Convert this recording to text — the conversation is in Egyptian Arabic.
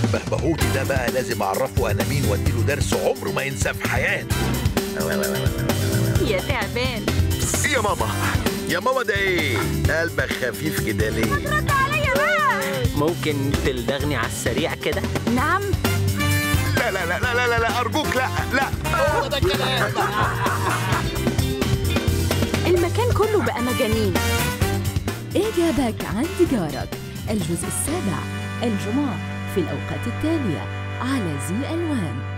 البهبهوتي ده بقى لازم اعرفه انا مين واديله درس عمره ما ينساه في حياته يا تعبان يا ماما يا ماما ده ايه قلبك خفيف كده ليه رد عليا بقى ممكن تلدغني على السريع كده نعم لا لا لا لا لا لا, لا ارجوك لا لا المكان كله بقى مجانين إجابك عند جارك الجزء السابع الجمعة في الأوقات التالية على زي ألوان